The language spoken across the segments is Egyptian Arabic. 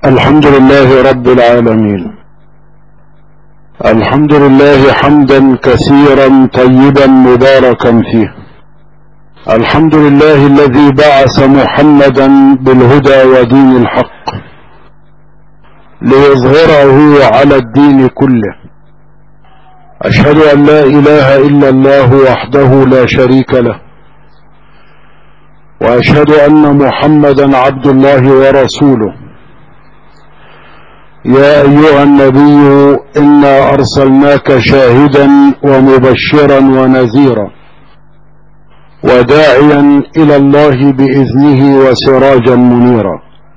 الحمد لله رب العالمين الحمد لله حمدا كثيرا طيبا مباركا فيه الحمد لله الذي بعث محمدا بالهدى ودين الحق ليظهره على الدين كله أشهد أن لا إله إلا الله وحده لا شريك له وأشهد أن محمدا عبد الله ورسوله يا أيها النبي إنا أرسلناك شاهدا ومبشرا ونذيرا وداعيا إلى الله بإذنه وسراجا منيرا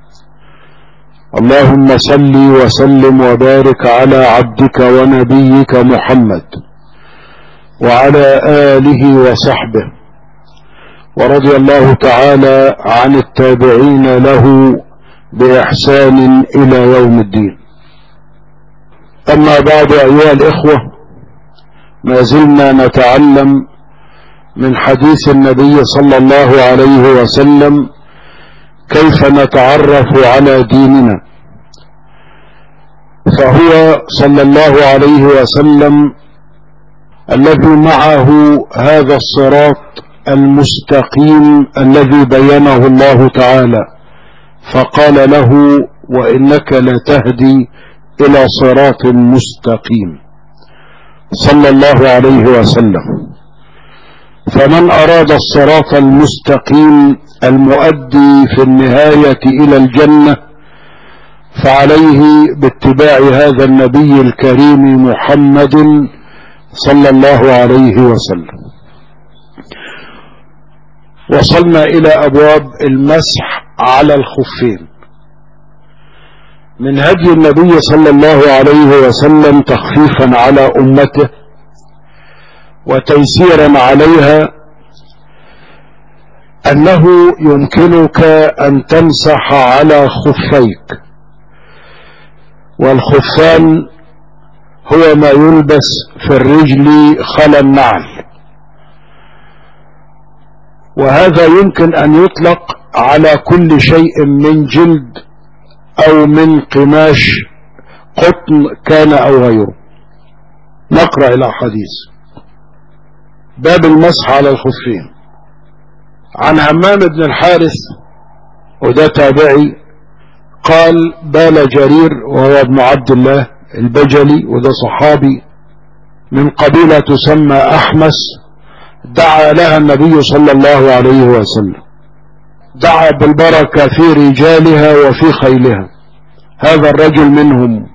اللهم صل وسلم وبارك على عبدك ونبيك محمد وعلى آله وصحبه ورضي الله تعالى عن التابعين له بإحسان إلى يوم الدين أما بعد أيها الإخوة ما زلنا نتعلم من حديث النبي صلى الله عليه وسلم كيف نتعرف على ديننا فهو صلى الله عليه وسلم الذي معه هذا الصراط المستقيم الذي بينه الله تعالى فقال له وإنك لتهدي إلى صراط مستقيم صلى الله عليه وسلم فمن أراد الصراط المستقيم المؤدي في النهاية إلى الجنة فعليه باتباع هذا النبي الكريم محمد صلى الله عليه وسلم وصلنا إلى أبواب المسح على الخفين من هدي النبي صلى الله عليه وسلم تخفيفا على أمته وتيسيرا عليها أنه يمكنك أن تمسح على خفيك والخفان هو ما يلبس في الرجل خلا النعل وهذا يمكن أن يطلق على كل شيء من جلد أو من قماش قطن كان أو غيره نقرأ إلى حديث باب المسح على الخفين عن همام بن الحارث وده تابعي قال بال جرير وهو ابن عبد الله البجلي وده صحابي من قبيلة تسمى أحمس دعا لها النبي صلى الله عليه وسلم دعا بالبركة في رجالها وفي خيلها هذا الرجل منهم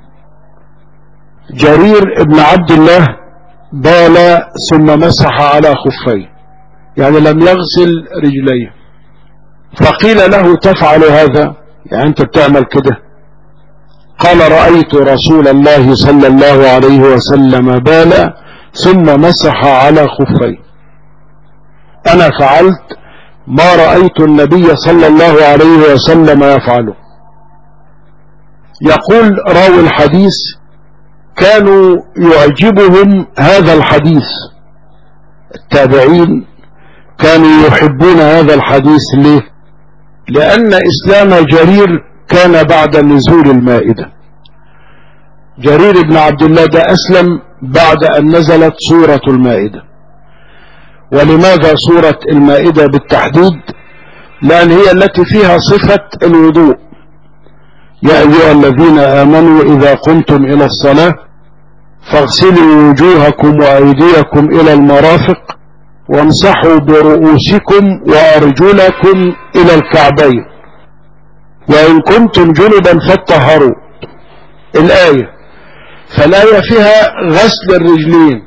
جرير ابن عبد الله بال ثم مسح على خفيه يعني لم يغسل رجليه فقيل له تفعل هذا يعني انت بتعمل كده قال رأيت رسول الله صلى الله عليه وسلم بال ثم مسح على خفيه انا فعلت ما رأيت النبي صلى الله عليه وسلم يفعله يقول راوي الحديث كانوا يعجبهم هذا الحديث التابعين كانوا يحبون هذا الحديث ليه لأن إسلام جرير كان بعد نزول المائدة جرير بن عبد الله ده أسلم بعد أن نزلت سورة المائدة ولماذا سورة المائدة بالتحديد لأن هي التي فيها صفة الوضوء يا أيها الذين آمنوا إذا قمتم إلى الصلاة فاغسلوا وجوهكم وأيديكم إلى المرافق وامسحوا برؤوسكم وأرجلكم إلى الكعبين وإن كنتم جنبا فاتطهروا الآية فالآية فيها غسل الرجلين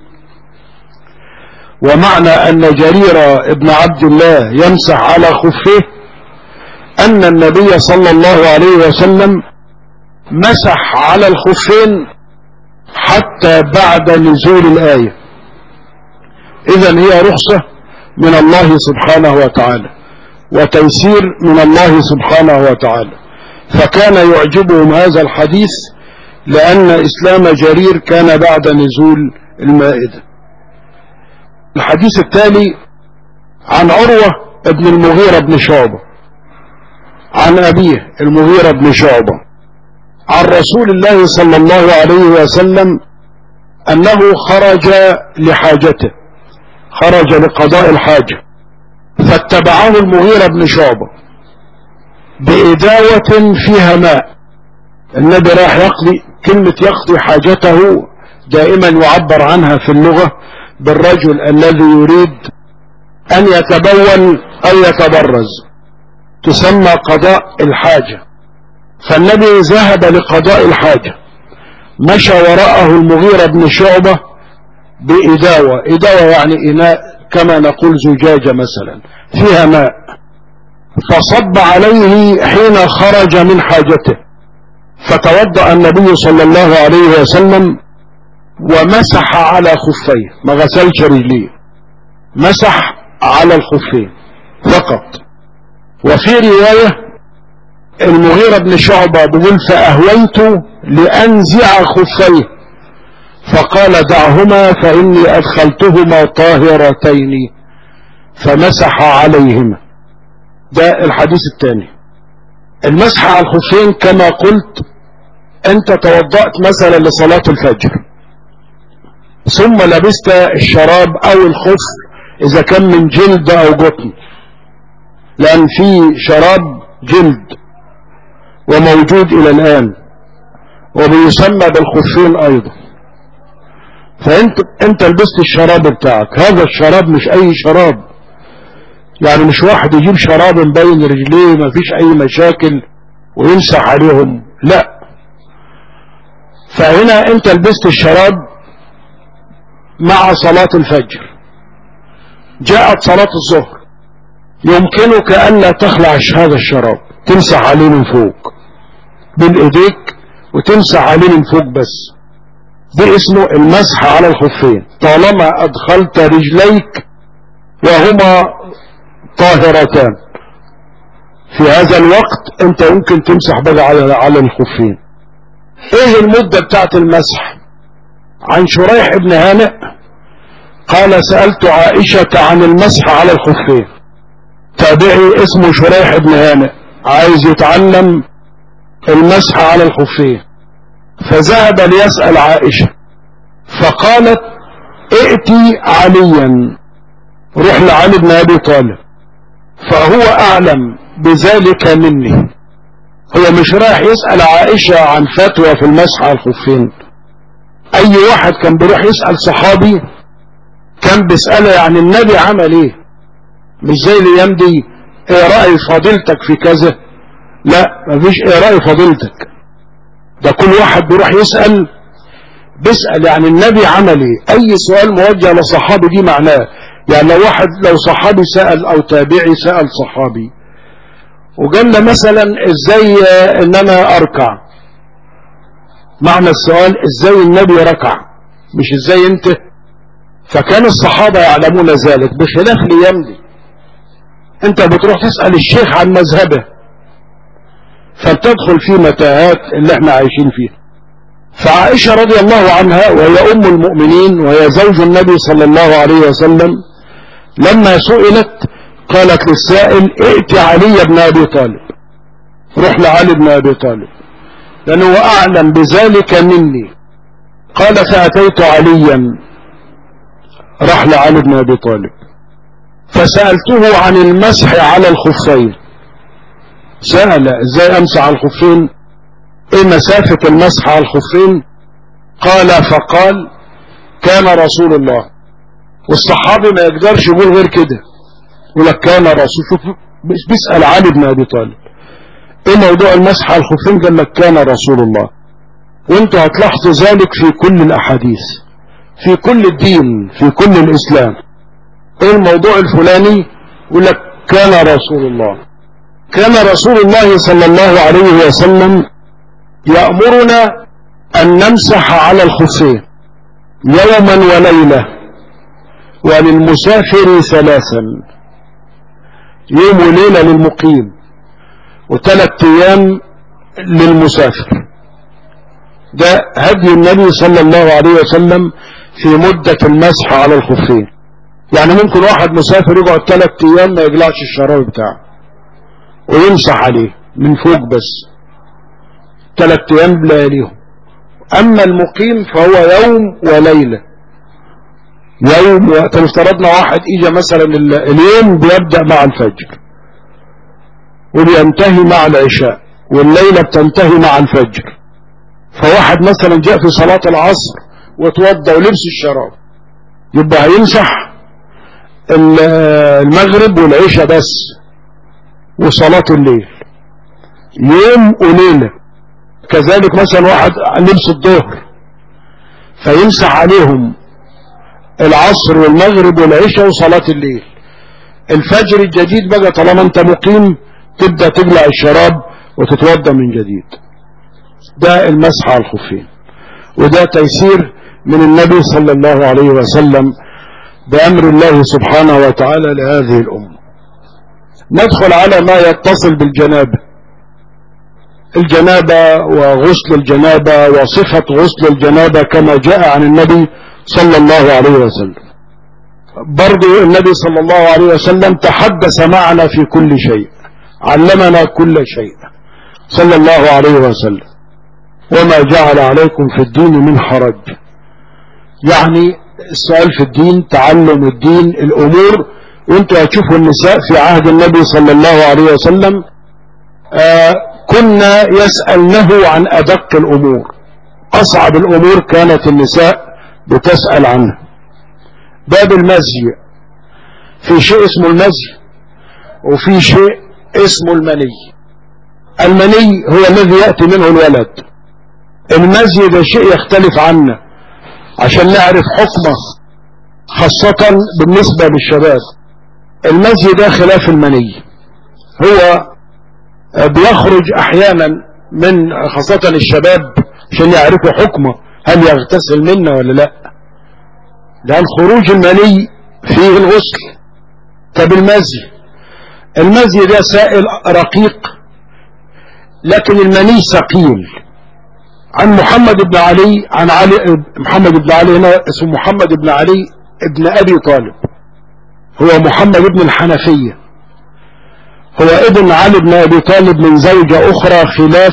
ومعنى أن جرير ابن عبد الله يمسح على خفيه أن النبي صلى الله عليه وسلم مسح على الخفين حتى بعد نزول الآية إذا هي رخصة من الله سبحانه وتعالى وتيسير من الله سبحانه وتعالى فكان يعجبهم هذا الحديث لأن إسلام جرير كان بعد نزول المائدة الحديث التالي عن عروة ابن المغيرة بن شعبة عن أبيه المغيرة بن شعبة عن رسول الله صلى الله عليه وسلم أنه خرج لحاجته خرج لقضاء الحاجة فاتبعه المغيرة بن شعبة بإداوة فيها ماء النبي راح يقضي كلمة يقضي حاجته دائما يعبر عنها في اللغة بالرجل الذي يريد أن يتبول أو يتبرز تسمى قضاء الحاجة فالنبي ذهب لقضاء الحاجة مشى وراءه المغيرة بن شعبة بإداوة إداوة يعني إناء كما نقول زجاجة مثلا فيها ماء فصب عليه حين خرج من حاجته فتوضأ النبي صلى الله عليه وسلم ومسح على خفيه ما غسلش رجليه مسح على الخفين فقط وفي رواية المغيرة بن شعبة بيقول فأهويت لأنزع خفيه فقال دعهما فإني أدخلتهما طاهرتين فمسح عليهما ده الحديث الثاني المسح على الخفين كما قلت انت توضأت مثلا لصلاة الفجر ثم لبست الشراب او الخف اذا كان من جلد او قطن لان في شراب جلد وموجود الى الان وبيسمى بالخفين ايضا فانت انت لبست الشراب بتاعك هذا الشراب مش اي شراب يعني مش واحد يجيب شراب مبين رجليه ما فيش اي مشاكل ويمسح عليهم لا فهنا انت لبست الشراب مع صلاة الفجر جاءت صلاة الظهر يمكنك ألا تخلع هذا الشراب تمسح عليه من فوق بالايديك وتمسح عليه من فوق بس ده اسمه المسح على الخفين طالما أدخلت رجليك وهما طاهرتان في هذا الوقت انت يمكن تمسح بقى على على الخفين ايه المدة بتاعت المسح عن شريح ابن هانئ قال سألت عائشة عن المسح على الخفين تابعي اسمه شريح ابن هانئ عايز يتعلم المسح على الخفين فذهب ليسأل عائشة فقالت ائتي عليا روح لعلي بن ابي طالب فهو اعلم بذلك مني هو مش رايح يسأل عائشة عن فتوى في المسح على الخفين اي واحد كان بيروح يسأل صحابي كان بيسأله يعني النبي عمل ايه مش زي الايام دي ايه رأي فضيلتك في كذا لا مفيش ايه رأي فضيلتك ده كل واحد بيروح يسأل بيسأل يعني النبي عمل ايه اي سؤال موجه لصحابي دي معناه يعني لو واحد لو صحابي سأل او تابعي سأل صحابي وقال له مثلا ازاي ان انا اركع معنى السؤال ازاي النبي ركع مش ازاي انت فكان الصحابة يعلمون ذلك بخلاف الايام دي انت بتروح تسأل الشيخ عن مذهبه فبتدخل في متاهات اللي احنا عايشين فيها فعائشة رضي الله عنها وهي ام المؤمنين وهي زوج النبي صلى الله عليه وسلم لما سئلت قالت للسائل ائت علي بن ابي طالب روح لعلي بن ابي طالب لانه اعلم بذلك مني قال فاتيت عليا راح لعلي بن ابي طالب فسألته عن المسح على الخفين سأل ازاي امسح على الخفين ايه مسافة المسح على الخفين قال فقال كان رسول الله والصحابي ما يقدرش يقول غير كده يقول لك كان رسول شوف بيسأل علي بن ابي طالب ايه موضوع المسح على الخفين قال لك كان رسول الله وانتوا هتلاحظوا ذلك في كل الاحاديث في كل الدين في كل الاسلام ايه الموضوع الفلاني يقول لك كان رسول الله كان رسول الله صلى الله عليه وسلم يأمرنا أن نمسح على الخفين يوما وليلة وللمسافر ثلاثا يوم وليلة للمقيم وثلاث أيام للمسافر ده هدي النبي صلى الله عليه وسلم في مدة المسح على الخفين يعني ممكن واحد مسافر يقعد ثلاث أيام ما يقلعش الشراب بتاعه ويمسح عليه من فوق بس ثلاث ايام بلياليهم اما المقيم فهو يوم وليلة يوم و... طب افترضنا واحد اجى مثلا ال... اليوم بيبدأ مع الفجر وبينتهي مع العشاء والليلة بتنتهي مع الفجر فواحد مثلا جاء في صلاة العصر وتوضى ولبس الشراب يبقى هيمسح المغرب والعشاء بس وصلاة الليل يوم وليلة كذلك مثلا واحد لبس الظهر فيمسح عليهم العصر والمغرب والعشاء وصلاة الليل الفجر الجديد بقى طالما انت مقيم تبدأ تقلع الشراب وتتوضى من جديد ده المسح على الخفين وده تيسير من النبي صلى الله عليه وسلم بأمر الله سبحانه وتعالى لهذه الأمة ندخل على ما يتصل بالجنابة الجنابة وغسل الجنابة وصفة غسل الجنابة كما جاء عن النبي صلى الله عليه وسلم برضو النبي صلى الله عليه وسلم تحدث معنا في كل شيء علمنا كل شيء صلى الله عليه وسلم وما جعل عليكم في الدين من حرج يعني السؤال في الدين تعلم الدين الأمور وانتوا هتشوفوا النساء في عهد النبي صلى الله عليه وسلم آه كنا يسألنه عن أدق الأمور أصعب الأمور كانت النساء بتسأل عنها باب المزي في شيء اسمه المزي وفي شيء اسمه المني المني هو الذي يأتي منه الولد المزي ده شيء يختلف عنه عشان نعرف حكمه خاصة بالنسبة للشباب المزي ده خلاف المني هو بيخرج احيانا من خاصة الشباب عشان يعرفوا حكمه هل يغتسل منه ولا لا لان خروج المني فيه الغسل طب المزي المزي ده سائل رقيق لكن المني ثقيل عن محمد بن علي عن علي محمد بن علي هنا اسمه محمد بن علي ابن ابي طالب هو محمد بن الحنفية هو ابن علي بن ابي طالب من زوجة اخرى خلاف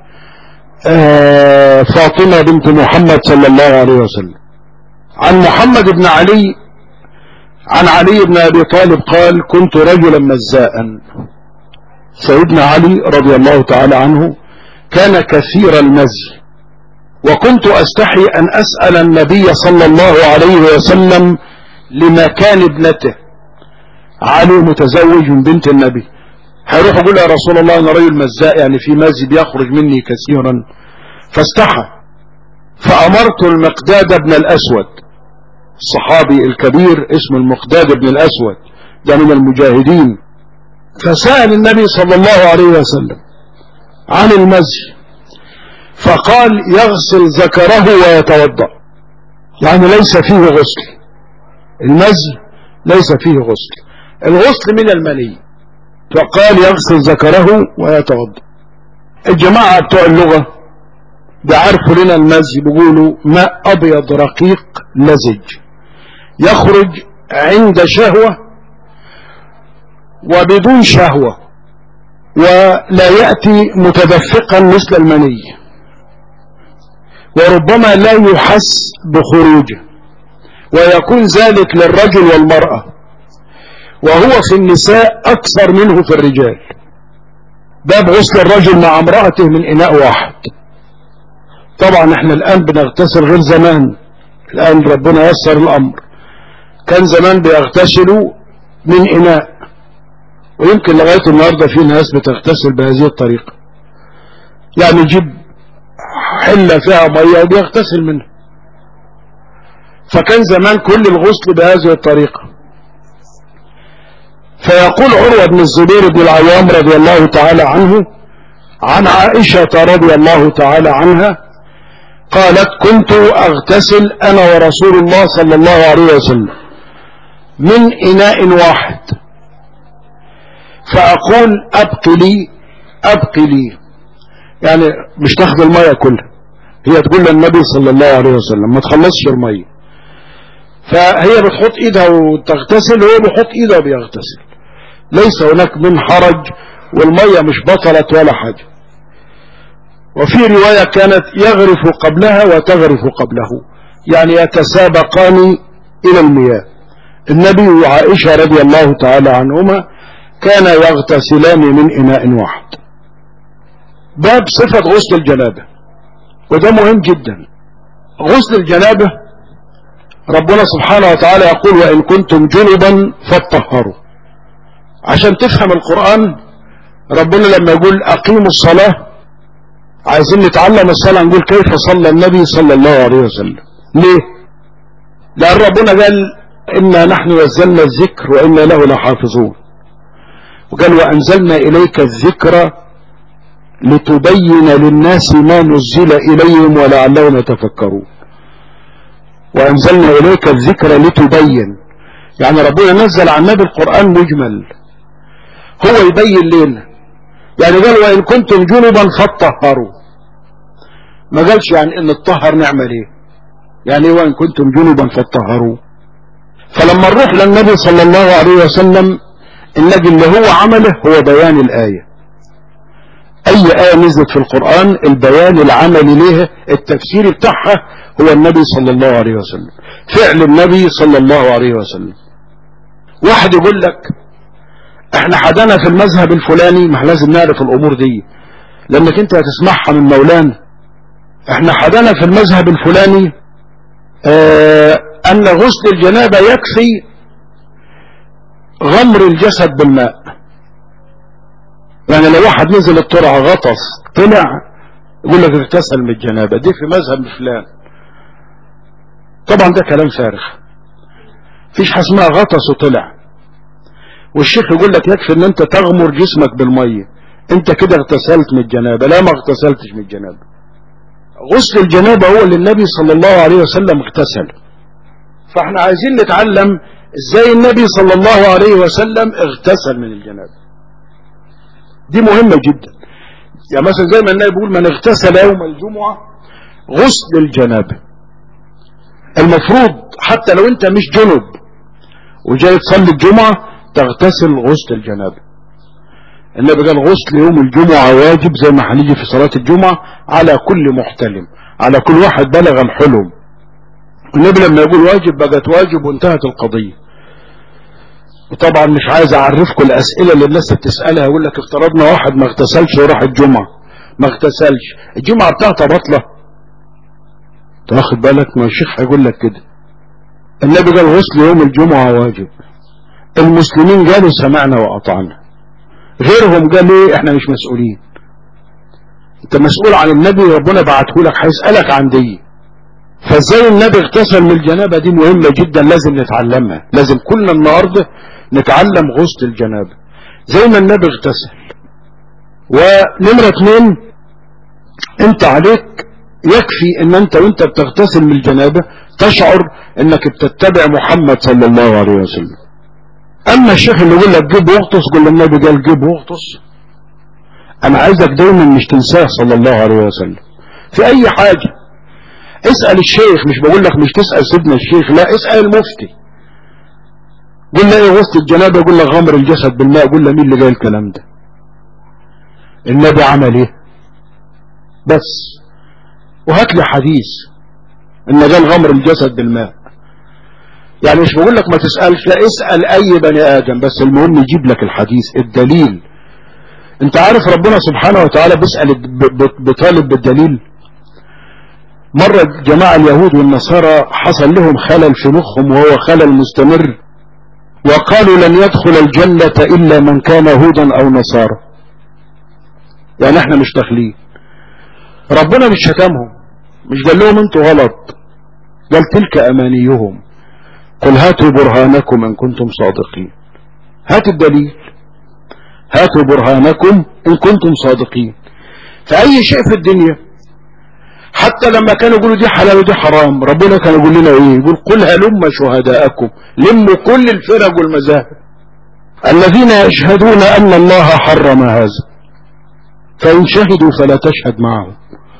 آه فاطمة بنت محمد صلى الله عليه وسلم عن محمد بن علي عن علي بن ابي طالب قال كنت رجلا مزاء سيدنا علي رضي الله تعالى عنه كان كثير المزي وكنت أستحي أن أسأل النبي صلى الله عليه وسلم لمكان ابنته علي متزوج من بنت النبي هيروح يقول يا رسول الله أنا رجل مزاء يعني في مزي بيخرج مني كثيرا فاستحى فأمرت المقداد بن الأسود الصحابي الكبير اسمه المقداد بن الأسود ده من المجاهدين فسأل النبي صلى الله عليه وسلم عن المزي فقال يغسل ذكره ويتوضا يعني ليس فيه غسل المزي ليس فيه غسل الغسل من المني فقال يغسل ذكره ويتوضا الجماعة بتوع اللغة بيعرفوا لنا المزي بيقولوا ماء أبيض رقيق لزج يخرج عند شهوة وبدون شهوة ولا يأتي متدفقا مثل المني وربما لا يحس بخروجه ويكون ذلك للرجل والمرأة وهو في النساء أكثر منه في الرجال باب غسل الرجل مع امرأته من إناء واحد طبعا احنا الآن بنغتسل غير زمان الآن ربنا يسر الأمر كان زمان بيغتسلوا من إناء ويمكن لغاية النهاردة في ناس بتغتسل بهذه الطريقة يعني يجيب حلة فيها مية وبيغتسل منها فكان زمان كل الغسل بهذه الطريقة فيقول عروة بن الزبير بن العوام رضي الله تعالى عنه عن عائشة رضي الله تعالى عنها قالت كنت أغتسل أنا ورسول الله صلى الله عليه وسلم من إناء واحد فأقول أبقي لي أبقي لي يعني مش تاخد المية كلها هي تقول للنبي صلى الله عليه وسلم ما تخلصش المية فهي بتحط ايدها وتغتسل وهو بيحط ايده وبيغتسل ليس هناك من حرج والمية مش بطلت ولا حاجة وفي رواية كانت يغرف قبلها وتغرف قبله يعني يتسابقان إلى المياه النبي وعائشة رضي الله تعالى عنهما كان يغتسلان من إناء واحد باب صفة غسل الجنابة وده مهم جدا غسل الجنابة ربنا سبحانه وتعالى يقول وإن كنتم جنبا فاتطهروا عشان تفهم القرآن ربنا لما يقول أقيموا الصلاة عايزين نتعلم الصلاة نقول كيف صلى النبي صلى الله عليه وسلم ليه لأن ربنا قال إنا نحن نزلنا الذكر وإنا له لحافظون وقال وأنزلنا إليك الذكر لتبين للناس ما نزل إليهم ولعلهم يتفكرون وأنزلنا إليك الذكر لتبين يعني ربنا نزل عن النبي القرآن مجمل هو يبين لنا يعني قال وإن كنتم جنبا فاتطهروا ما قالش يعني إن الطهر نعمل إيه يعني وإن كنتم جنبا فاتطهروا فلما نروح للنبي صلى الله عليه وسلم النبي اللي هو عمله هو بيان الآية أي آية نزلت في القرآن البيان العملي ليها التفسير بتاعها هو النبي صلى الله عليه وسلم فعل النبي صلى الله عليه وسلم واحد يقول لك احنا حدنا في المذهب الفلاني ما لازم نعرف الامور دي لانك انت هتسمعها من مولانا احنا حدنا في المذهب الفلاني اه ان غسل الجنابة يكفي غمر الجسد بالماء يعني لو واحد نزل الترعة غطس طلع يقول لك اغتسل من الجنابة دي في مذهب فلان طبعا ده كلام فارغ فيش حاجه اسمها غطس وطلع والشيخ يقول لك يكفي ان انت تغمر جسمك بالمية انت كده اغتسلت من الجنابة لا ما اغتسلتش من الجنابة غسل الجنابة هو اللي النبي صلى الله عليه وسلم اغتسل فاحنا عايزين نتعلم ازاي النبي صلى الله عليه وسلم اغتسل من الجنابة دي مهمة جدا يعني مثلا زي ما النبي بيقول من اغتسل يوم الجمعة غسل الجنابة المفروض حتى لو انت مش جنب وجاي تصلي الجمعة تغتسل غسل الجنابة النبي قال غسل يوم الجمعة واجب زي ما هنيجي في صلاة الجمعة على كل محتلم على كل واحد بلغ الحلم النبي لما يقول واجب بقت واجب وانتهت القضية وطبعا مش عايز اعرفكم الاسئلة اللي الناس بتسألها يقول لك افترضنا واحد ما اغتسلش وراح الجمعة ما اغتسلش الجمعة بتاعته بطلة تاخد بالك ما الشيخ هيقول لك كده النبي قال غسل يوم الجمعة واجب المسلمين قالوا سمعنا وأطعنا غيرهم قال ايه احنا مش مسؤولين انت مسؤول عن النبي ربنا بعته لك هيسألك عن دي فازاي النبي اغتسل من الجنابة دي مهمة جدا لازم نتعلمها لازم كلنا النهاردة نتعلم غسل الجنابة زي ما النبي اغتسل ونمرة اتنين انت عليك يكفي ان انت وانت بتغتسل من الجنابة تشعر انك بتتبع محمد صلى الله عليه وسلم اما الشيخ اللي يقول لك جيب واغطس قول النبي قال جيب واغطس انا عايزك دايما مش تنساه صلى الله عليه وسلم في اي حاجة اسأل الشيخ مش بقول لك مش تسأل سيدنا الشيخ لا اسأل المفتي قول له ايه غسل الجنابة يقول لك غمر الجسد بالماء قول له مين اللي قال الكلام ده النبي عمل ايه بس وهات لي حديث ان قال غمر الجسد بالماء يعني مش بقول لك ما تسألش لا اسأل اي بني ادم بس المهم يجيب لك الحديث الدليل انت عارف ربنا سبحانه وتعالى بيسأل بطالب بالدليل مرة جماعة اليهود والنصارى حصل لهم خلل في مخهم وهو خلل مستمر وقالوا لن يدخل الجنة الا من كان هودا او نصارى يعني احنا مش داخلين ربنا مش شتمهم مش قال لهم انتوا غلط قال تلك امانيهم قل هاتوا برهانكم ان كنتم صادقين هات الدليل هاتوا برهانكم ان كنتم صادقين فاي شيء في الدنيا حتى لما كانوا يقولوا دي حلال ودي حرام ربنا كان يقول لنا ايه يقول قل هلم شهداءكم لموا كل الفرق والمذاهب الذين يشهدون ان الله حرم هذا فان شهدوا فلا تشهد معهم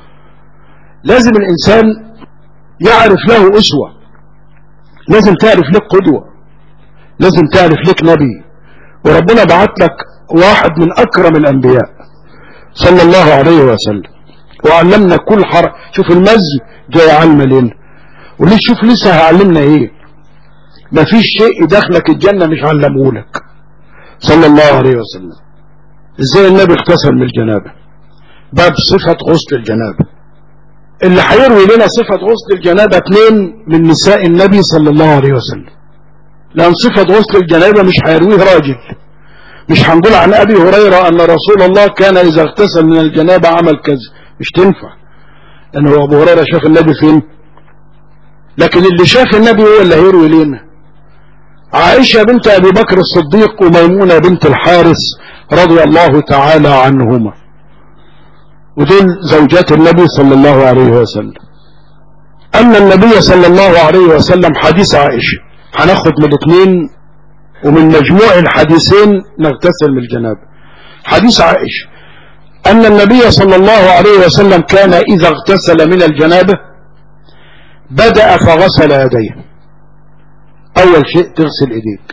لازم الإنسان يعرف له أسوة لازم تعرف لك قدوة لازم تعرف لك نبي وربنا بعت لك واحد من أكرم الأنبياء صلى الله عليه وسلم وعلمنا كل حركة شوف المزي جاي علم لنا وليه شوف لسه هيعلمنا ايه مفيش شيء يدخلك الجنة مش علمهولك صلى الله عليه وسلم ازاي النبي اغتسل من الجنابة باب صفة غسل الجنابة اللي هيروي لنا صفة غسل الجنابة اثنين من نساء النبي صلى الله عليه وسلم لأن صفة غسل الجنابة مش هيرويه راجل مش هنقول عن أبي هريرة أن رسول الله كان إذا اغتسل من الجنابة عمل كذا مش تنفع لأنه أبو هريرة شاف النبي فين لكن اللي شاف النبي هو اللي هيروي لنا عائشة بنت أبي بكر الصديق وميمونة بنت الحارث رضي الله تعالى عنهما ودول زوجات النبي صلى الله عليه وسلم أن النبي صلى الله عليه وسلم حديث عائشة هناخد من الاثنين ومن مجموع الحديثين نغتسل من الجنابة حديث عائشة أن النبي صلى الله عليه وسلم كان إذا اغتسل من الجنابة بدأ فغسل يديه أول شيء تغسل إيديك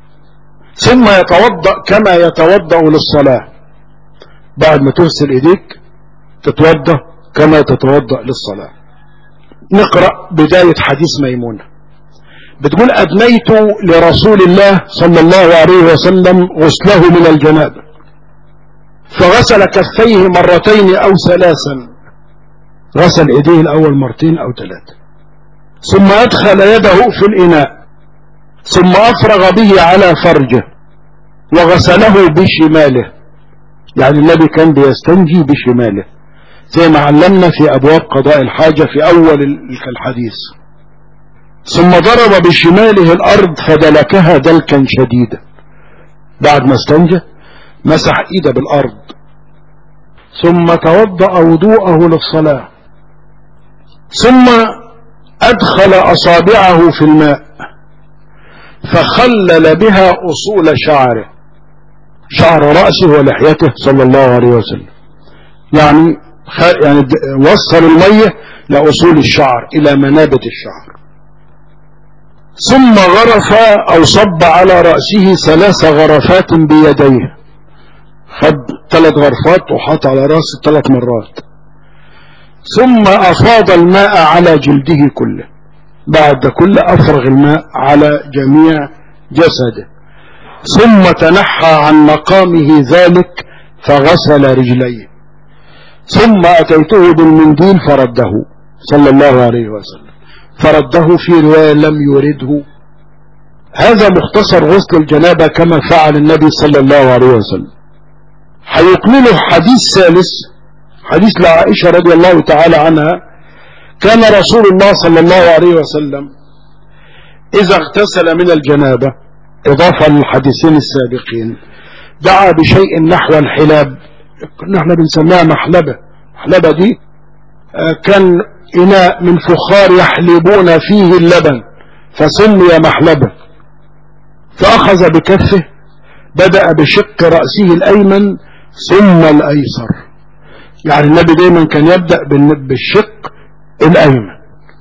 ثم يتوضأ كما يتوضأ للصلاة بعد ما تغسل إيديك تتوضأ كما تتوضأ للصلاة نقرأ بداية حديث ميمونة بتقول أدنيت لرسول الله صلى الله عليه وسلم غسله من الجنابة فغسل كفيه مرتين أو ثلاثا غسل إيديه الأول مرتين أو ثلاثة ثم أدخل يده في الإناء ثم أفرغ به على فرجه وغسله بشماله يعني النبي كان بيستنجي بشماله زي ما علمنا في أبواب قضاء الحاجة في أول الحديث ثم ضرب بشماله الأرض فدلكها دلكا شديدا بعد ما استنجى مسح إيده بالأرض ثم توضأ وضوءه للصلاة ثم أدخل أصابعه في الماء فخلل بها أصول شعره شعر رأسه ولحيته صلى الله عليه وسلم يعني يعني وصل المية لأصول الشعر إلى منابت الشعر ثم غرف أو صب على رأسه ثلاث غرفات بيديه خد ثلاث غرفات وحط على رأسه ثلاث مرات ثم أفاض الماء على جلده كله بعد كل أفرغ الماء على جميع جسده ثم تنحى عن مقامه ذلك فغسل رجليه ثم أتيته بالمنديل فرده صلى الله عليه وسلم فرده في رواية لم يورده هذا مختصر غسل الجنابة كما فعل النبي صلى الله عليه وسلم هيكمله حديث ثالث حديث لعائشة رضي الله تعالى عنها كان رسول الله صلى الله عليه وسلم إذا اغتسل من الجنابة إضافة للحديثين السابقين دعا بشيء نحو الحلاب نحن بنسميها محلبة محلبة دي كان إناء من فخار يحلبون فيه اللبن فسمي محلبة فأخذ بكفه بدأ بشق رأسه الأيمن ثم الأيسر يعني النبي دايما كان يبدأ بالشق الأيمن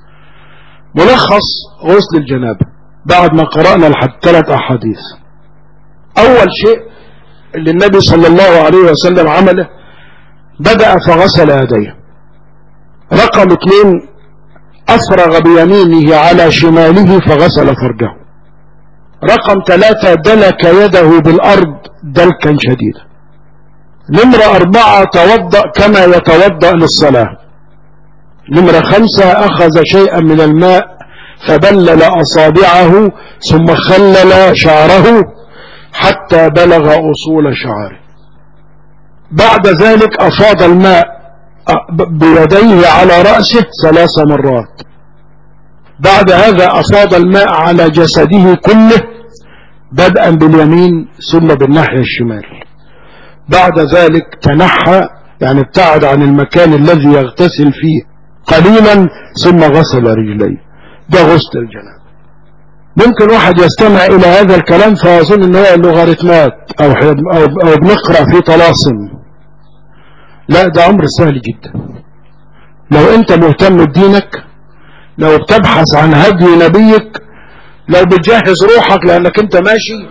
ملخص غسل الجنابة بعد ما قرأنا لحد ثلاث أحاديث أول شيء اللي النبي صلى الله عليه وسلم عمله بدأ فغسل يديه رقم اثنين أفرغ بيمينه على شماله فغسل فرجه رقم ثلاثة دلك يده بالأرض دلكا شديدا نمرة أربعة توضأ كما يتوضأ للصلاة نمرة خمسة أخذ شيئا من الماء فبلل أصابعه ثم خلل شعره حتى بلغ أصول شعره بعد ذلك أفاض الماء بيديه على رأسه ثلاث مرات بعد هذا أفاض الماء على جسده كله بدءا باليمين ثم بالناحية الشمال بعد ذلك تنحى يعني ابتعد عن المكان الذي يغتسل فيه قليلا ثم غسل رجليه ده غسل الجنابه ممكن واحد يستمع إلى هذا الكلام فيظن ان هو لوغاريتمات أو, أو, أو بنقرأ في طلاسم لا ده أمر سهل جدا لو أنت مهتم بدينك لو بتبحث عن هدي نبيك لو بتجهز روحك لأنك أنت ماشي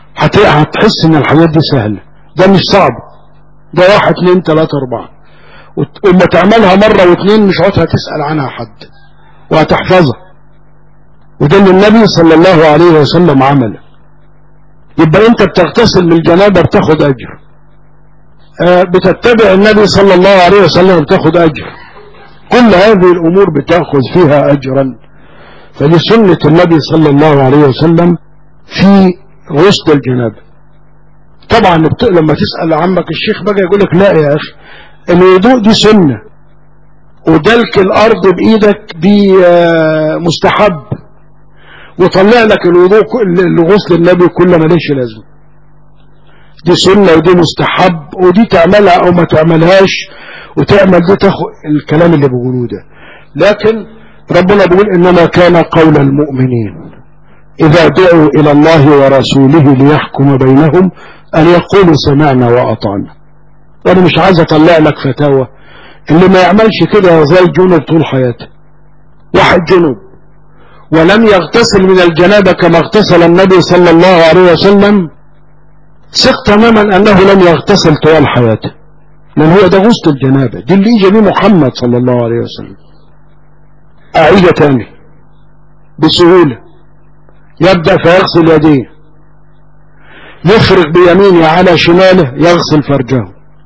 هتحس ان الحاجات دي سهلة ده مش صعب ده واحد اتنين تلاتة اربعة وما تعملها مرة واثنين مش عودها تسأل عنها حد وهتحفظها وده اللي النبي صلى الله عليه وسلم عمله يبقى انت بتغتسل من الجنابة بتاخد اجر آه بتتبع النبي صلى الله عليه وسلم بتاخد اجر كل هذه الامور بتاخذ فيها اجرا فدي سنة النبي صلى الله عليه وسلم في غسل الجنابة طبعا لما تسأل عمك الشيخ بقى يقول لك لا يا اخي الوضوء دي سنة ودلك الارض بايدك دي مستحب وطلع لك الوضوء لغسل النبي كله ماليش لازمه دي سنة ودي مستحب ودي تعملها او ما تعملهاش وتعمل دي تاخد الكلام اللي بيقولوه ده لكن ربنا بيقول انما كان قول المؤمنين اذا دعوا الى الله ورسوله ليحكم بينهم ان يقولوا سمعنا واطعنا وانا مش عايز اطلع لك فتاوى اللي ما يعملش كده زي جنوب طول حياته واحد جنوب ولم يغتسل من الجنابة كما اغتسل النبي صلى الله عليه وسلم ثق تماما انه لم يغتسل طوال حياته لان هو ده غسل الجنابة دي اللي يجي بيه محمد صلى الله عليه وسلم اعيد تاني بسهولة يبدأ فيغسل يديه يفرق بيمينه على شماله يغسل فرجه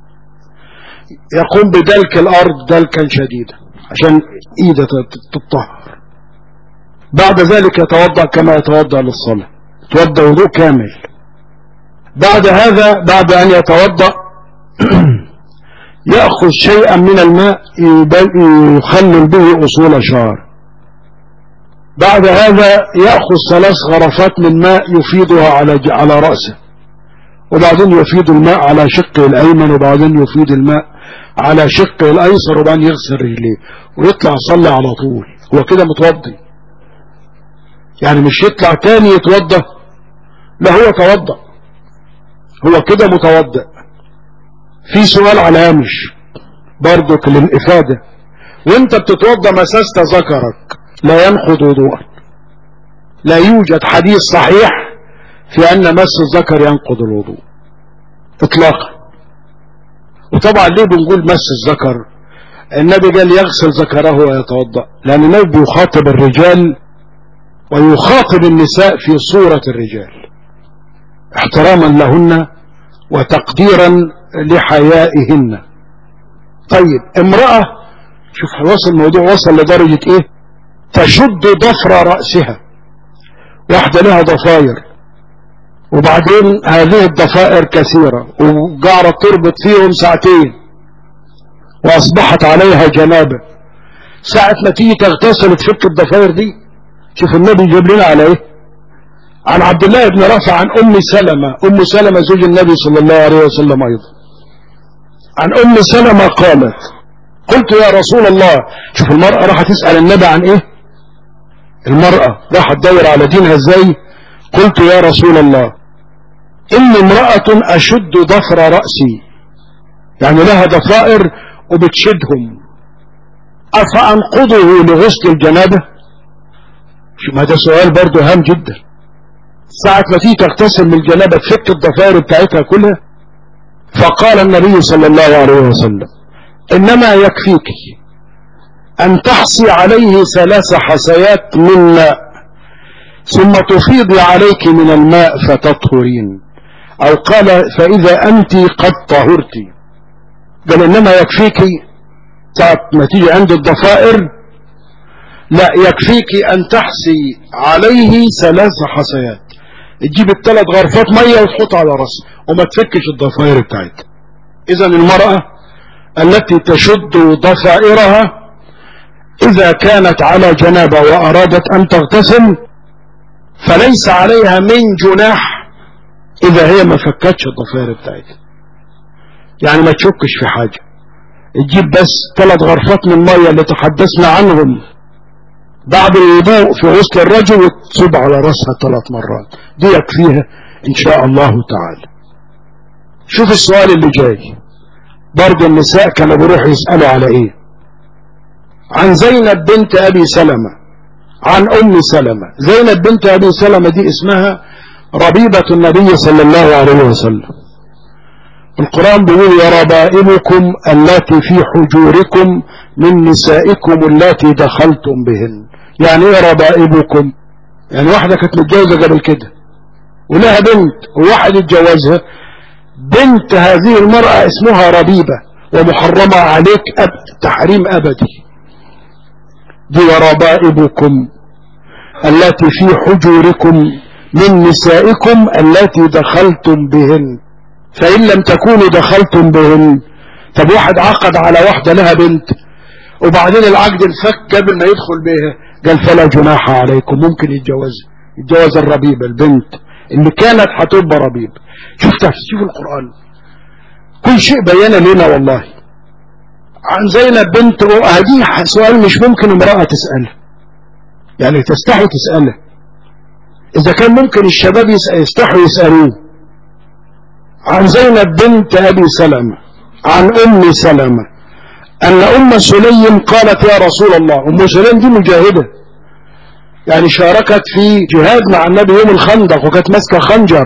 يقوم بدلك الارض دلكا شديدا عشان ايده تتطهر بعد ذلك يتوضا كما يتوضا للصلاه يتوضا وضوء كامل بعد هذا بعد ان يتوضا ياخذ شيئا من الماء يخلل به اصول شعر بعد هذا ياخذ ثلاث غرفات من ماء يفيضها على على راسه وبعدين يفيض الماء على شقه الايمن وبعدين يفيض الماء على شقه الايسر وبعدين يغسل رجليه ويطلع يصلي على طول هو كده متوضي يعني مش يطلع تاني يتوضى لا هو توضى هو كده متوضئ في سؤال على هامش برضك للإفادة وانت بتتوضى مسست ذكرك لا ينقض وضوءك لا يوجد حديث صحيح في أن مس الذكر ينقض الوضوء اطلاقا وطبعا ليه بنقول مس الذكر النبي قال يغسل ذكره ويتوضا لان النبي بيخاطب الرجال ويخاطب النساء في صورة الرجال احتراما لهن وتقديرا لحيائهن طيب امرأة شوف وصل الموضوع وصل لدرجة ايه تشد ضفر رأسها واحدة لها ضفاير وبعدين هذه الضفائر كثيرة وقاعدة تربط فيهم ساعتين واصبحت عليها جنابة ساعة ما تيجي تغتسل تفك الضفائر دي شوف النبي جاب لنا على ايه عن عبد الله بن رافع عن ام سلمة ام سلمة زوج النبي صلى الله عليه وسلم ايضا عن ام سلمة قالت قلت يا رسول الله شوف المرأة راح تسأل النبي عن ايه المرأة راح تدور على دينها ازاي قلت يا رسول الله إني امرأة أشد ضفر رأسي يعني لها ضفائر وبتشدهم أفأنقضه لغسل الجنابة شو ما ده سؤال برضه هام جدا ساعة ما تيجي تغتسل من الجنابة تفك الضفائر بتاعتها كلها فقال النبي صلى الله عليه وسلم إنما يكفيك أن تحصي عليه ثلاث حصيات من ماء ثم تفيضي عليك من الماء فتطهرين أو قال فإذا أنت قد طهرت قال إنما يكفيك ساعة ما تيجي عند الضفائر لا يكفيك أن تحصي عليه ثلاث حصيات تجيب الثلاث غرفات مية وتحط على رأسه وما تفكش الضفائر بتاعتها إذا المرأة التي تشد ضفائرها إذا كانت على جنابة وأرادت أن تغتسل فليس عليها من جناح إذا هي ما فكتش الضفائر بتاعتها يعني ما تشكش في حاجة تجيب بس ثلاث غرفات من المية اللي تحدثنا عنهم بعد الوضوء في غسل الرجل وتصب على رأسها ثلاث مرات دي يكفيها إن شاء الله تعالى شوف السؤال اللي جاي برضه النساء كانوا بيروحوا يسألوا على ايه عن زينب بنت ابي سلمة عن ام سلمة زينب بنت ابي سلمة دي اسمها ربيبة النبي صلى الله عليه وسلم القرآن بيقول وربائبكم التي في حجوركم من نسائكم التي دخلتم بهن يعني ايه ربائبكم يعني واحدة كانت متجوزة قبل كده ولها بنت وواحد اتجوزها بنت هذه المرأة اسمها ربيبة ومحرمة عليك أبد تحريم أبدي دي وربائبكم التي في حجوركم من نسائكم التي دخلتم بهن فإن لم تكونوا دخلتم بهن طب واحد عقد على واحدة لها بنت وبعدين العقد انفك قبل ما يدخل بها قال فلا جناح عليكم ممكن يتجوز يتجوز الربيبة البنت اللي كانت هتبقى ربيبة شوف شوف القرآن كل شيء بيان لنا والله عن زينب بنت هذه سؤال مش ممكن امرأة تسأله يعني تستحي تسأله إذا كان ممكن الشباب يستحوا يسألوه عن زينب بنت أبي سلمة عن أم سلمة أن أم سليم قالت يا رسول الله أم سليم دي مجاهدة يعني شاركت في جهاد مع النبي يوم الخندق وكانت ماسكة خنجر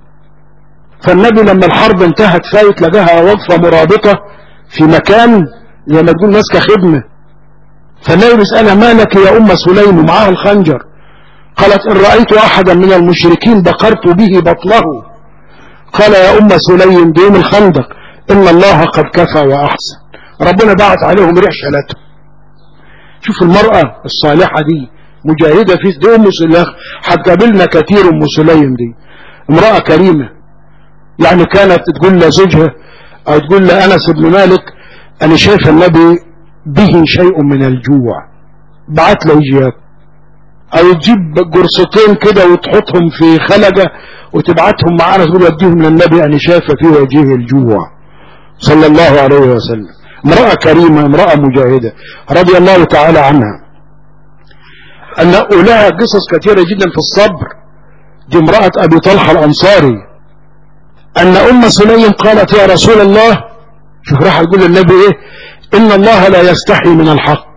فالنبي لما الحرب انتهت فايت لقاها وقفة مرابطة في مكان زي ما تقول ماسكة خدمة فالنبي بيسألها ما لك يا أم سليم ومعاها الخنجر قالت إن رأيت أحدا من المشركين بقرت به بطنه قال يا أم سليم ديوم الخندق إن الله قد كفى وأحسن ربنا بعت عليهم ريح شلته شوف المرأة الصالحة دي مجاهدة في دي أم سليم هتقابلنا كثير أم سليم دي امرأة كريمة يعني كانت تقول لزوجها أو تقول لأنس بن مالك أنا شايف النبي به شيء من الجوع بعت له يجيب او تجيب جرصتين كده وتحطهم في خلقة وتبعتهم معانا تقول وديهم للنبي انا شايفه في وجهه الجوع صلى الله عليه وسلم امرأة كريمة امرأة مجاهدة رضي الله تعالى عنها أن لها قصص كثيرة جدا في الصبر دي امرأة أبي طلحة الأنصاري أن أم سليم قالت يا رسول الله شوف راح يقول للنبي إيه إن الله لا يستحي من الحق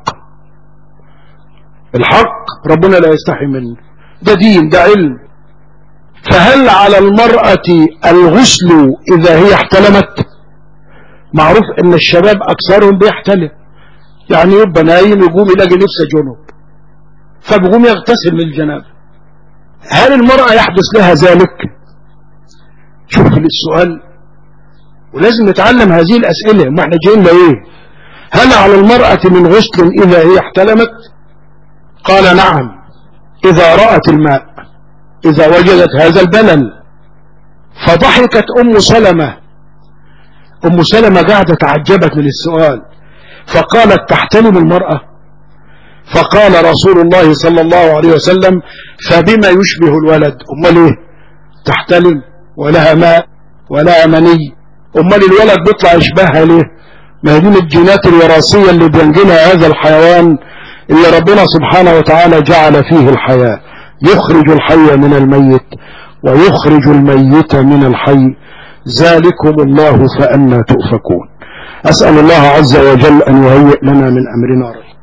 الحق ربنا لا يستحي منه ده دين ده علم فهل على المرأة الغسل إذا هي احتلمت معروف ان الشباب اكثرهم بيحتلم يعني يبقى نايم يقوم يلاقي نفسه جنوب فبيقوم يغتسل من الجنابه هل المرأة يحدث لها ذلك شوف السؤال ولازم نتعلم هذه الأسئلة ما احنا جايين لإيه هل على المرأة من غسل إذا هي احتلمت قال نعم إذا رأت الماء إذا وجدت هذا البلل فضحكت أم سلمة أم سلمة قاعدة تعجبت من السؤال فقالت تحتلم المرأة فقال رسول الله صلى الله عليه وسلم فبما يشبه الولد أمال إيه تحتلم ولها ماء ولها مني أمال الولد بيطلع يشبهها ليه ما هي دي من الجينات الوراثية اللي بينجلها هذا الحيوان اللي ربنا سبحانه وتعالى جعل فيه الحياة يخرج الحي من الميت ويخرج الميت من الحي ذلكم الله فأنا تؤفكون أسأل الله عز وجل أن يهيئ لنا من أمرنا رشد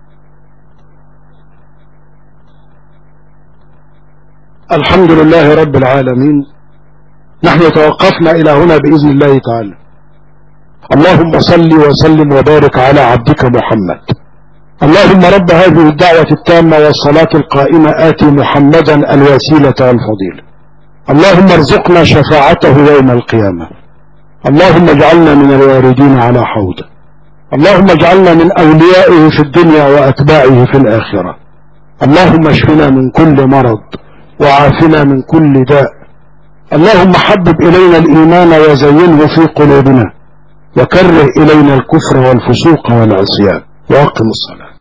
الحمد لله رب العالمين نحن توقفنا إلى هنا بإذن الله تعالى اللهم صل وسلم وبارك على عبدك محمد اللهم رب هذه الدعوة التامة والصلاة القائمة آتي محمدا الوسيلة والفضيلة اللهم ارزقنا شفاعته يوم القيامة اللهم اجعلنا من الواردين على حوضه اللهم اجعلنا من أوليائه في الدنيا وأتباعه في الآخرة اللهم اشفنا من كل مرض وعافنا من كل داء اللهم حبب إلينا الإيمان وزينه في قلوبنا وكره إلينا الكفر والفسوق والعصيان وأقم الصلاة